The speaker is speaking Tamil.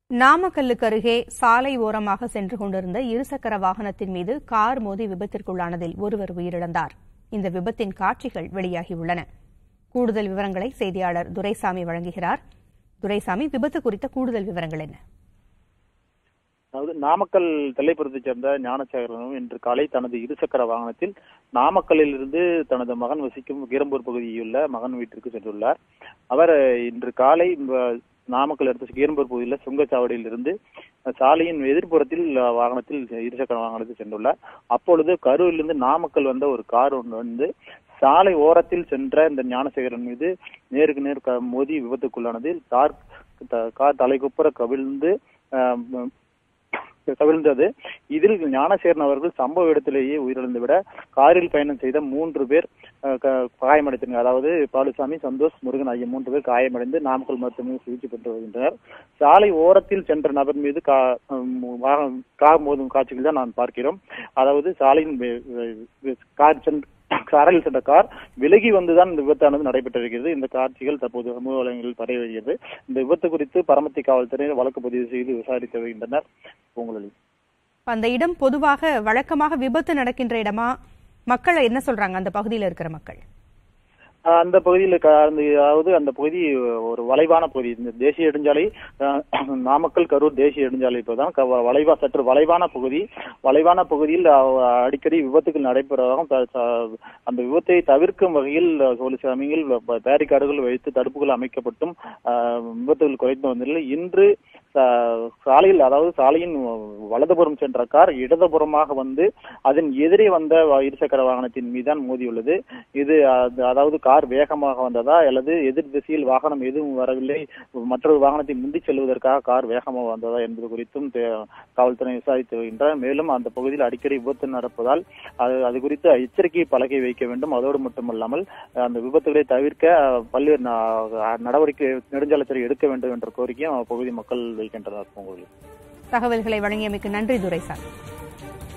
நாமக்கல்லுக்கு அருகே சாலை ஓரமாக சென்று கொண்டிருந்த இருசக்கர வாகனத்தின் மீது கார் மோதி விபத்திற்குள்ளானதில் ஒருவர் உயிரிழந்தார் இந்த விபத்தின் காட்சிகள் வெளியாகியுள்ளன கூடுதல் விவரங்களை செய்தியாளர் துரைசாமி வழங்குகிறார் துரைசாமி விபத்து குறித்த கூடுதல் விவரங்கள் என்ன அதாவது நாமக்கல் தெல்லைப்புறத்தைச் சேர்ந்த ஞானசேகரனும் இன்று காலை தனது இருசக்கர வாகனத்தில் நாமக்கல்லில் இருந்து தனது மகன் வசிக்கும் கீரம்பூர் பகுதியில் உள்ள மகன் வீட்டிற்கு சென்றுள்ளார் அவர் இன்று காலை ம- நாமக்கல் அடுத்த கீரம்பூர் பகுதியில் சுங்கச்சாவடியில் இருந்து சாலையின் எதிர்ப்புறத்தில் வாகனத்தில் இருசக்கர வாகனத்தில் சென்றுள்ளார் அப்பொழுது கரூரிலிருந்து நாமக்கல் வந்த ஒரு கார் ஒன்று வந்து சாலை ஓரத்தில் சென்ற இந்த ஞானசேகரன் மீது நேருக்கு நேர் க- மோதி விபத்துக்குள்ளானதில் கார் த- கார் தலைக்குப்புற கவிழ்ந்து ஆஹ், கவிழ்ந்தது இதில் ஞானசேரன் அவர்கள் சம்பவ இடத்திலேயே உயிரிழந்து விட காரில் பயணம் செய்த மூன்று பேர் அஹ், க- காயமடைந்தனர் அதாவது பாலுசாமி சந்தோஷ் முருகன் ஆகிய மூன்று பேர் காயமடைந்து நாமக்கல் மருத்துவமனையில் சிகிச்சை பெற்று வருகின்றனர் சாலை ஓரத்தில் சென்ற நபர் மீது கா- ஹம், வாகனம் கார் மோதும் காட்சிகள் தான் நான் பார்க்கிறோம் அதாவது சாலையின் வே- வே- கார் சென்று சாலையில் சென்ற கார் விலகி வந்துதான் இந்த விபத்தானது நடைபெற்றிருக்கிறது இந்த காட்சிகள் தற்போது சமூக வலைகளில் பரவியது இந்த விபத்து குறித்து பரமத்தி காவல்துறையினர் வழக்கு பதிவு செய்து விசாரித்து வருகின்றனர் பூங்குழலி அந்த இடம் பொதுவாக வழக்கமாக விபத்து நடக்கின்ற இடமா மக்கள் என்ன சொல்றாங்க அந்த பகுதியில் இருக்கிற மக்கள் ஆஹ் அந்த பகுதியில் க- அந்த அதாவது அந்த பகுதி ஒரு வளைவான பகுதி இந்த தேசிய நெடுஞ்சாலை ஆஹ் நாமக்கல் கரூர் தேசிய நெடுஞ்சாலை இப்போதான் க- வளைவா சற்று வளைவான பகுதி வளைவான பகுதியில் அஹ், அடிக்கடி விபத்துகள் நடைபெறுவதாகவும் த- த- அந்த விபத்தை தவிர்க்கும் வகையில் ஒரு சமயங்கள் ப- பேரிகார்டுகள் வைத்து தடுப்புகள் அமைக்கப்பட்டும் ஆஹ், விபத்துகள் குறைந்து வந்ததில்லை இன்று சா- சாலையில் அதாவது சாலையின் வலதுபுறம் சென்ற கார் இடதுபுறமாக வந்து அதன் எதிரே வந்த வ- இருசக்கர வாகனத்தின் மீதான் மோதியுள்ளது இது அது- அதாவது கார் வேகமாக வந்ததா அல்லது எதிர் திசையில் வாகனம் எதுவும் வரவில்லை மற்றொரு வாகனத்தை முந்தி செல்வதற்காக கார் வேகமாக வந்ததா என்பது குறித்தும் தே- காவல்துறை விசாரித்து வருகின்றனர் மேலும் அந்த பகுதியில் அடிக்கடி விபத்து நடப்பதால் அது அது குறித்து எச்சரிக்கை பலகை வைக்க வேண்டும் அதோடு மட்டுமல்லாமல் அந்த விபத்துகளை தவிர்க்க பல்வேறு ந- நடவடிக்கை நெடுஞ்சாலைத்துறை எடுக்க வேண்டும் என்ற கோரிக்கையும் அப்பகுதி மக்கள் வைக்கின்றனர் பொங்கலில் தகவல்களை வழங்கியமைக்கு நன்றி துரைசாமி